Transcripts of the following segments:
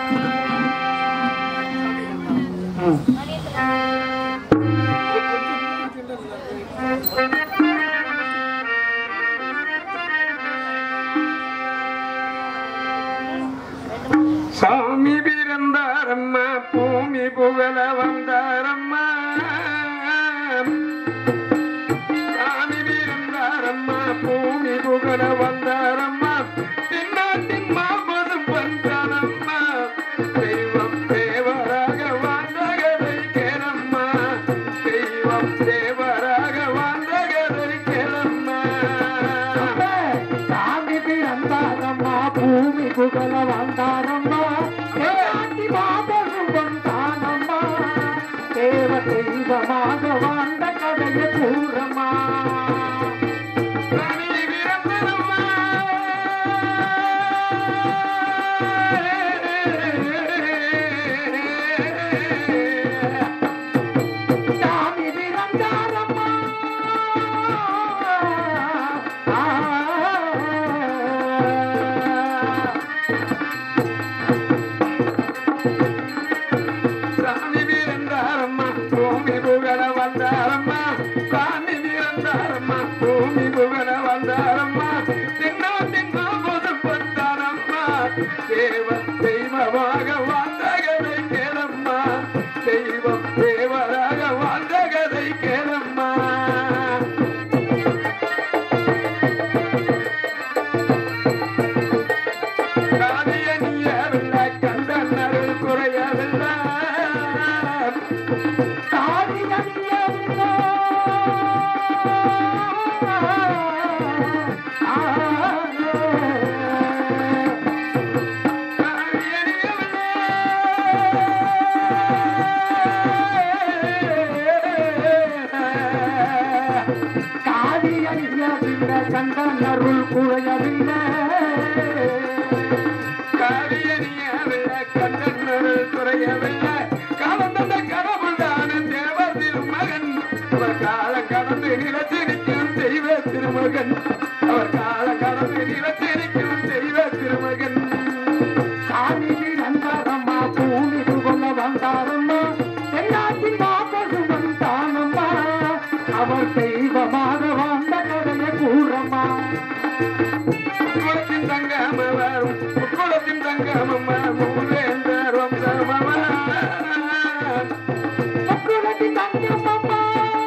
சாமி பிறந்தாரம்மா பூமி புகழ வந்தாரம்மா சாமி பிறந்தாரம்மா பூமி புகழ வந்தாரம்மா தின்னாட்டின் மாபதும் வந்தாரம்மா தெய்வம் தேவராக வாழ்ந்தகரை கேளம்மா தெய்வம் தேவராக வாழ்ந்தகரை கேளம்மா சாமி பிறந்தாரம்மா பூமி புகழ வந்தாரம்மா தேவாதி மாபெரும் வந்தானம்மா தேவ தெய்வமாக வாழ்ந்த கதைய கூறம்மா சாமி பிறந்தாரம்மா சாமி பிறந்தாரம்மா சாமி பிறந்தாரம்மா பூமி புகழ வந்தாரம்மா சாமி பிறந்தாரம்மா பூமி புகழ வந்தாரம்மா தின்னா தின்னா போது வந்தாரம்மா தேவ தெய்வமாக வாழ்ந்தகதை கேளம்மா தெய்வம் தேவராக வாழ்ந்தகதை கேளம்மா காரியனியவில்லை கந்தன் அருள் குறையவில்லை கண்டன் அருள் குறையவில்லை காரியனியவில்லை கண்ணன் குறையவில்லை காலம் தந்த கடவுள்தான தேவ திருமகன் அவர் கால கடந்து நிலத்திருக்கும் தெய்வ திருமகன் அவர் கால கடந்து நிலத்திருக்கும் தெய்வ திருமகன் சாமி வந்தாரம்மா பூமி புகழ வந்தாரம்மா எல்லாத்தின் மாபெரும் வந்தானம்மா அவர் தெய்வமாக வாழ்ந்த கதைய கூறம்மா குளத்தின் தங்கமவர் குளத்தின் தங்கமம்மா மூவேந்தர் வம்சமமா முக்குலத்தி தங்கம்மா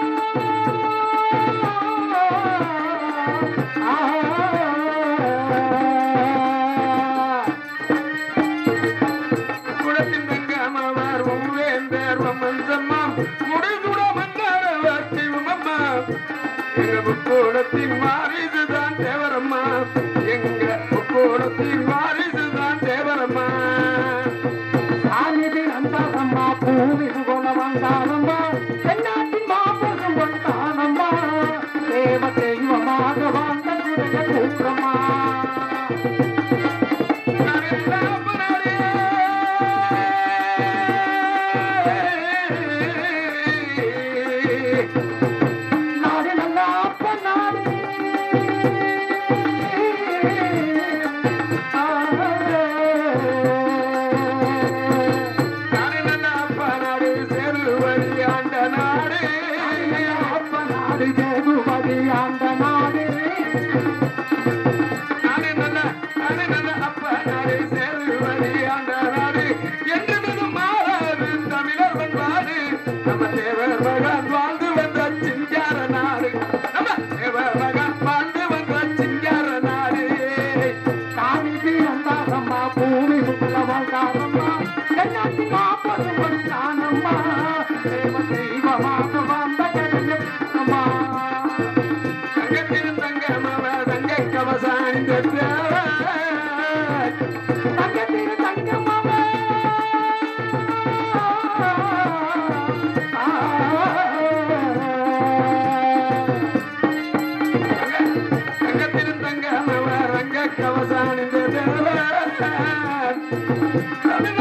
குளத்தின் தங்கமவர் மூவேந்தர் வம்சம்மா முடிகுட மன்னரவர் சிவமம்மா எங்க முக்கோணத்தின் வாரிசுதான் தேவரம்மா எங்க முக்கோணத்தின் வாரிசுதான் தேவரம்மா சாமி வந்தாரம்மா பூமி புகழ வந்தாரம்மா தென்னாட்டின் மாபெரும் வந்தானம்மா தேவ தெய்வமாக வாழ்ந்த குறைய கூற்றம்மா நாடு நல்லா அப்ப நாடு அப்ப நாடு ஜெகுபதி ஆண்ட நாடு வாழ்ந்து வந்த சிங்கார நாடு நம்ம தேவர் மகன் வாழ்ந்து வந்த சிங்கார நாடு சாமி பிறந்தாரம்மா பூமி புகழ வந்தாரம்மா தென்னாட்டி மாப்பது வந்தானம்மா தேவ தெய்வமாக வாழ்ந்த கடந்தம்மா தங்கத்தின் தங்கமவ தங்க கவசாணிந்த தங்கத்திரு தங்கம்மாவே தங்கத்தின் தங்கமவ ரங்க கவசாணிந்த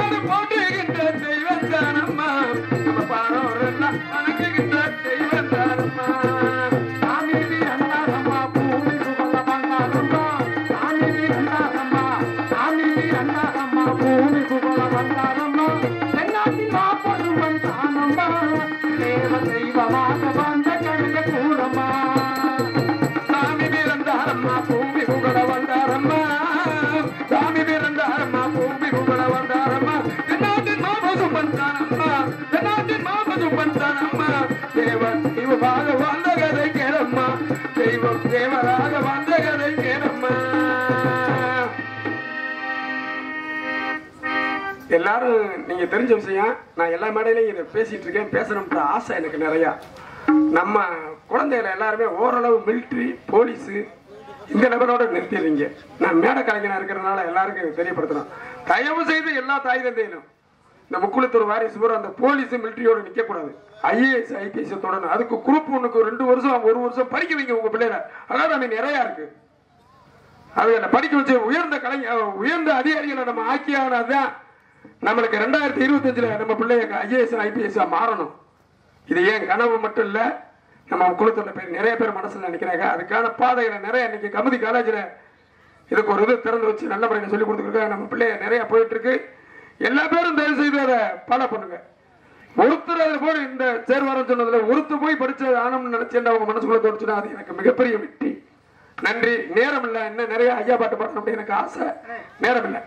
வந்தாரம்மா பூமி புகழ வந்தாரம்மா தென்னாட்டின் மாப்பொருவன் தானம்மா தேவ தெய்வமாக வந்த கழுத கூறம்மா சாமி பிறந்தாரம்மா பூமி புகழ வந்தாரம்மா சாமி பிறந்தாரம்மா பூமி புகழ வந்தாரம்மா தென்னாட்டின் மாபசும் வந்தாரம்மா தென்னாட்டின் மாபசும் வந்தாரம்மா தேவன் தெய்வமாக வாழ்ந்த கதை கேளம்மா தெய்வம் தேவராக வாழ்ந்த கதை கேளம்மா எல்லாரும் நீங்க தெரிஞ்ச விஷயம் நான் எல்லா மேடையிலையும் இதை பேசிட்டு இருக்கேன் பேசணும்ன்ற ஆசை எனக்கு நிறையா நம்ம குழந்தைகளை எல்லாருமே ஓரளவு மிலிட்ரி போலீஸு இந்த லெவலோட நிறுத்திடுறீங்க நான் மேடை கலைஞனா இருக்கிறதுனால எல்லாருக்கும் இதை தெரியப்படுத்தணும் தயவு செய்து எல்லா தாய் தந்தையிலும் இந்த முக்குளத்தூர் வாரிசு பூரா அந்த போலீஸ் மிலிட்டரியோட நிக்க கூடாது ஐஏஎஸ் ஐபிஎஸ் தொடரணும் அதுக்கு குரூப் ஒண்ணுக்கு ரெண்டு வருஷம் ஒரு வருஷம் படிக்க வைங்க உங்க பிள்ளைகளை அதாவது நிறைய இருக்கு அதுகளை படிக்க வச்சு உயர்ந்த கலைஞர் உயர்ந்த அதிகாரிகளை நம்ம ஆக்கியானதான் நம்மளுக்கு ரெண்டாயிரத்தி இருபத்தஞ்சுல நம்ம பிள்ளைய ஐஏஎஸ் ஐபிஎஸ் மாறணும் இது ஏன் கனவு மட்டும் இல்ல நம்ம குழுத்துல பேர் நிறைய பேர் மனசுல நினைக்கிறாங்க அதுக்கான பாதைகளை நிறைய இன்னைக்கு கமுதி காலேஜ்ல இதுக்கு ஒரு இது திறந்து வச்சு நல்ல முறையில் சொல்லி கொடுத்துருக்காங்க நம்ம பிள்ளைய நிறைய போயிட்டு இருக்கு எல்லா பேரும் தயவு செய்து அதை ஃபாலோ பண்ணுங்க ஒருத்தர் அதில் போய் இந்த சேர் வர சொன்னதுல ஒருத்தர் போய் படிச்ச ஆனம்னு நினைச்சேன் அவங்க மனசுக்குள்ள தோணுச்சுன்னா அது எனக்கு மிகப்பெரிய வெற்றி நன்றி நேரம் இல்ல இன்னும் நிறைய ஐயா பாட்டு பாடணும் அப்படின்னு எனக்கு ஆசை நேரம் இல்லை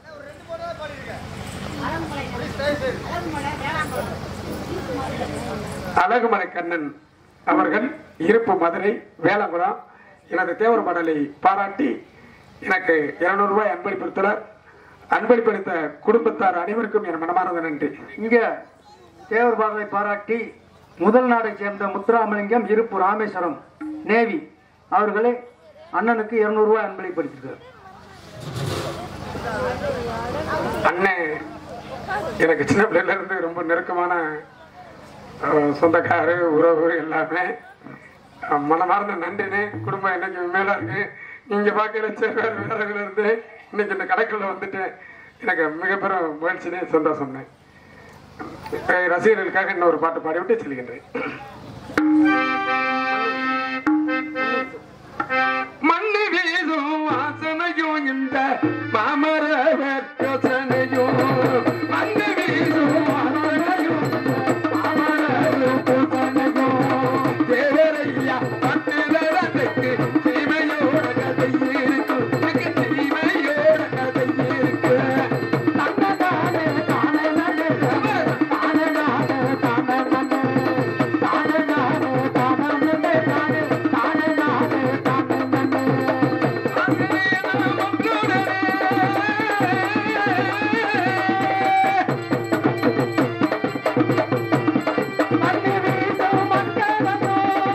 அழகுமலை கண்ணன் அவர்கள் இருப்பு மதுரை வேலங்குளம் எனது தேவர் பாடலை பாராட்டி எனக்கு இருநூறு ரூபாய் அன்பளிப்படுத்தினார் அன்பளிப்பளித்த குடும்பத்தார் அனைவருக்கும் என் மனமார்ந்த நன்றி இங்க தேவர் பாடலை பாராட்டி முதல் நாடை சேர்ந்த முத்துராமலிங்கம் இருப்பு ராமேஸ்வரம் நேவி அவர்களே அண்ணனுக்கு இருநூறு ரூபாய் அன்பளிப்படுத்திருக்கார் அண்ணன் எனக்கு சின்ன பிள்ளையில இருந்து ரொம்ப நெருக்கமான அஹ், சொந்தக்காரு உறவு எல்லாமே அஹ், மனமார்ந்த நன்றினே குடும்பம் இன்னைக்கு மேல இருக்கு நீங்க பாக்கிற வேற வேற இருந்து இன்னைக்கு இந்த கடைக்குள்ள வந்துட்டேன் எனக்கு மிகப்பெரிய மகிழ்ச்சினே சந்தோஷம்னே அஹ், ரசிகர்களுக்காக இன்னொரு பாட்டு பாடிவிட்டு செல்கின்றேன் மண்ணு வீசும் வாசனையும் இந்த மாமர யோசனையும் மண்ணு வீசும் வாசனையும் மாமர யோசனையும் தேவரையா பட்டுதற்கு சீமையோட கதை இருக்கு எனக்கு சீமையோட கதை இருக்கு தன்னதானே தானே நன்னே தானே தானே தானே நன்னே தானே தானே தானே நன்னே தானே தானே தானே தானே நன்னே மண்ணி வீசும் மக்களோ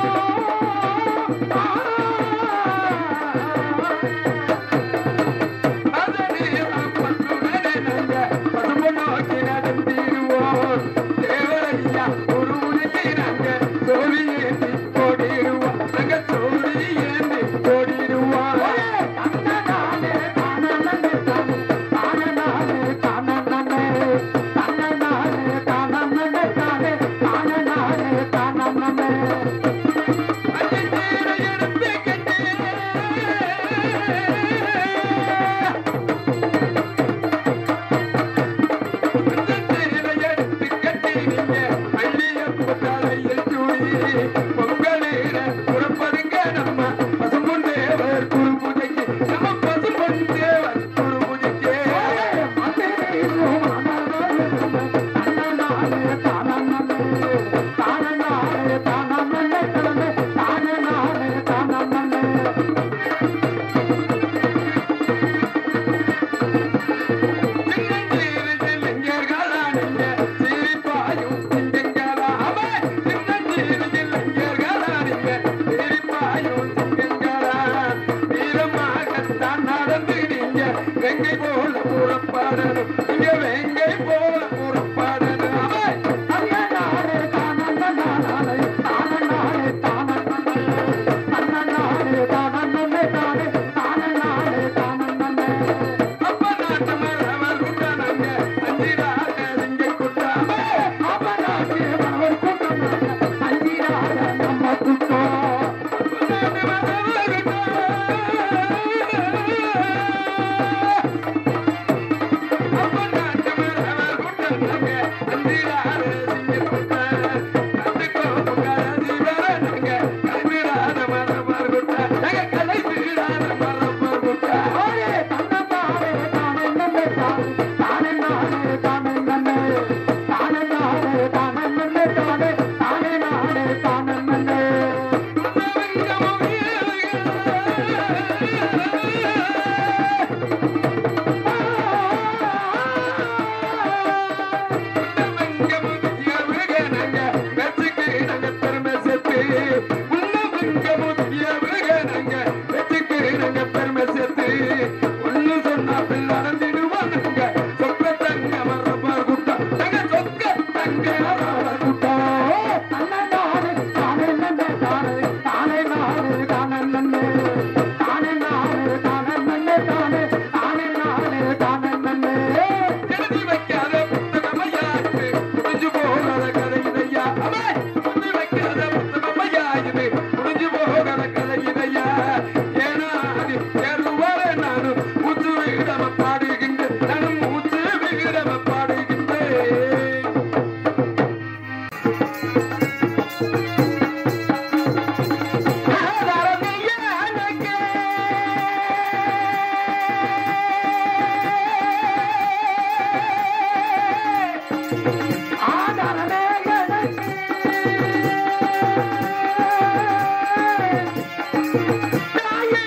தன்னதானே தானே நன்னே தானே தானே தானே தானே நன்னே தானே தானே தானே நன்னே தானே தானே தானே தானே நன்னே வெங்கை போல புறப்பாடணும் இங்க வெங்கை போல புறப்பாடணும் அவன் அப்ப நாட்டு மரவர் உண்டானாங்க அஞ்சிராக இங்க குட்டாம நம்ம ஆதரவே எனக்கு தாயே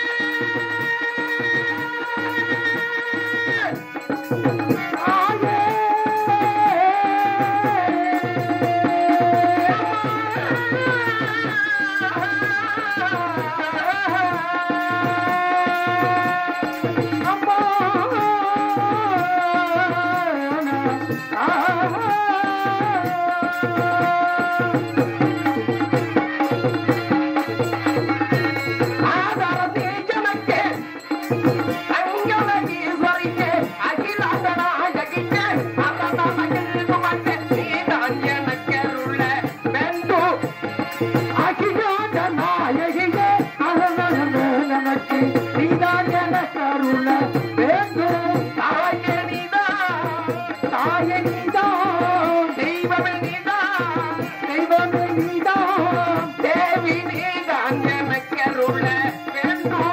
தெய்வமே நீதான் தெய்வமே நீதான் தேவி நீதான் எனக்கு அருள வேண்டும்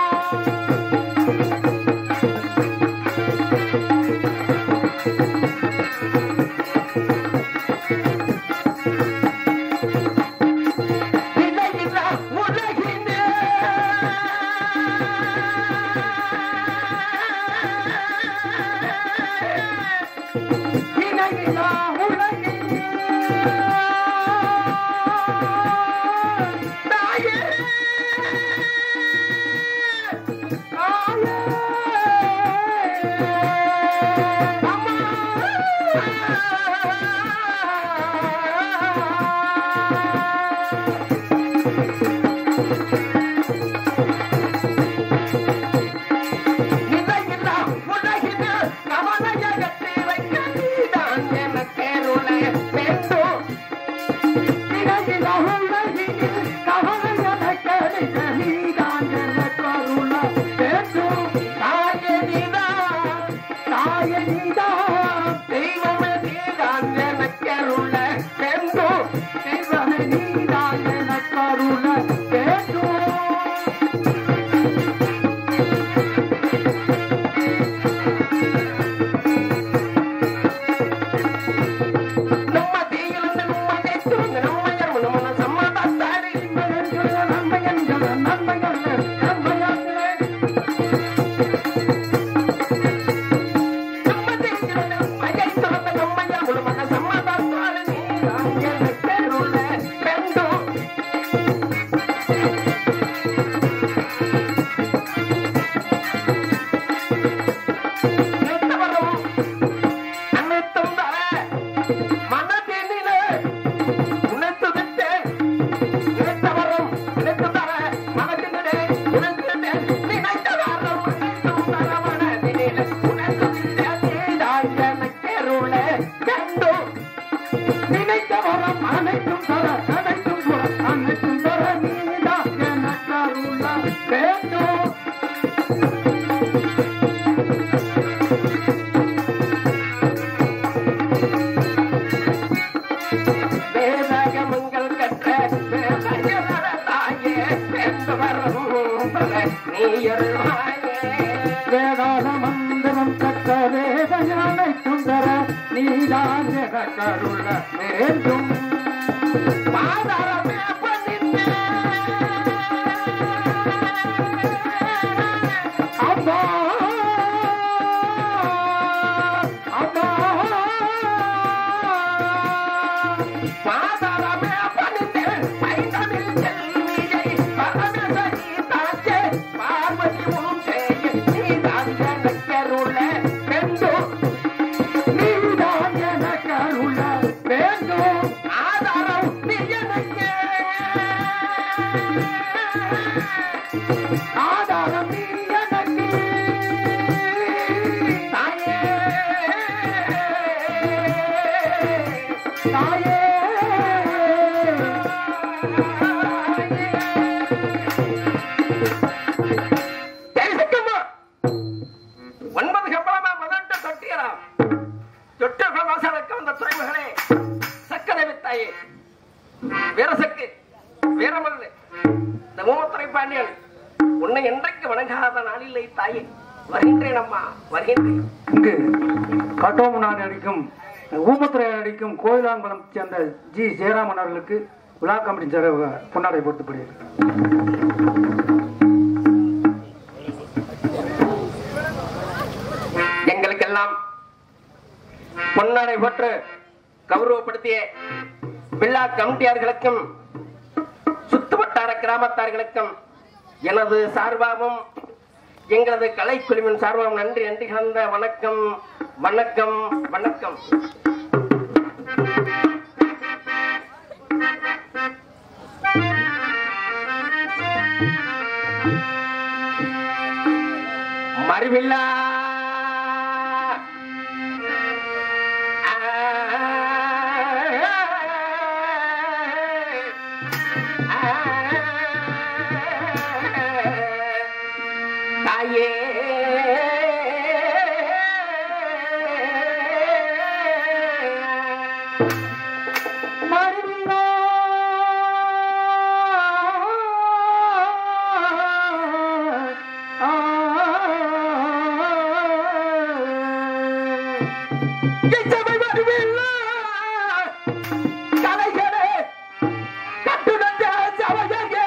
நிலையில்லா உலகிலே நிலையில்லா உலகிலே தாயே தாயே அம்மா நிலையில்லா உலகிலே கவலையகற்றி வைக்க நீதான் எனக்கு அருள வேண்டும். நிலையில்லா உலகிலே கவலையகற்றி வைக்க நீதான் எனக்கு அருள வேண்டும். தாயே நீதான், தாயே நீதான், தெய்வமே நீதான் எனக்கு அருள வேண்டும். தெய்வமே நீதான் எனக்கு அருள வேண்டும் ನಮ್ಮ ದೇಗಿಲಿಂದ ನಮ್ಮ ನೆಟ್ಟು ನಮ್ಮಯ್ಯ ನಮ್ಮನ ಸಮಾಧಾನ ನಮ್ಮಯ್ಯಂಗಳ ನಮ್ಮಯ್ಯಂಗಳ ನಮ್ಮಯ್ಯಂಗಳ ನಮ್ಮ ದೇಗಿಲಿಂದ ನಮ್ಮಯ್ಯ ಇದ್ದರಂತ ನಮ್ಮಯ್ಯ ನಮ್ಮನ ಸಮಾಧಾನ ನೀರಾಂಗೆಲ್ಲ ಕೆರುಳ ಬೆಂಡು நித்தவரும் அனைத்தும் தர மனதினிலே உணர்த்து விட்டு நினைத்தவரும் நினைத்து தர மனதினிலே உணர்த்து விட்டு நினைத்தவரும் நினைத்தும் தர மனதினிலே உணர்த்து விட்டு நீதான் எனக்கருள கண்டு நினைத்தவரும் அனைத்தும் தர அனைத்தும் தர அனைத்தும் தர நீதான் எனக்கருள வேண்டும் வேதாகமங்கள் கற்ற வேதாயவர தாயே பெற்று வரும் நீ அருள்வாயே வேதாள மந்திரம் கற்ற வேதஞானை சுந்தர நீதான் கருள வேண்டும் பாதாளமே பணிந்தே அம்மா அம்மா பாதாளமே பணிந்தே பைந்தமிழ் செல்வியை பரமசனி தாச்சே பார்வதி உன் செய்ய நீதான் எனக்கருள வேண்டும் நீதான் எனக்கருள வேண்டும் ஆதாரம் நீ எனக்கு ஆதாரம் நீ எனக்கு தாயே தாயே தெரிவிக்கம்மா ஒன்பது கப்பலமா பதினெட்டு தொட்டியலாம் தொட்டு வாசலுக்கு வந்த துறைமுகனே சக்கரை வித்தாயே வீரசக்கு வீரமல்லு இந்த மூமத்துறை பாண்டியன் உன்னை என்றைக்கு வணங்காத நாளில்லை தாயே வருகின்றேன் அம்மா வருகின்றேன் இங்கு கட்டோம் நான் அடிக்கும் ஊமத்துறை நடிக்கும் கோயிலாங்குளம் சேர்ந்த ஜி ஜெயராமன் அவர்களுக்கு விழா கமிட்டி சார்பாக பொன்னாடை போட்டுப்படுகிறது எங்களுக்கெல்லாம் பொன்னாடை போட்டு கௌரவப்படுத்திய விழா கமிட்டியார்களுக்கும் சுத்துவட்டார கிராமத்தார்களுக்கும் எனது சார்பாகவும் எங்களது கலைக்குழுவின் சார்பாகவும் நன்றி நன்றி கலந்த வணக்கம் வணக்கம் வணக்கம் மறுவில்லா தாயே இச்சபை வருவில்லா கலைகளே கட்டுனந்த சபைகளே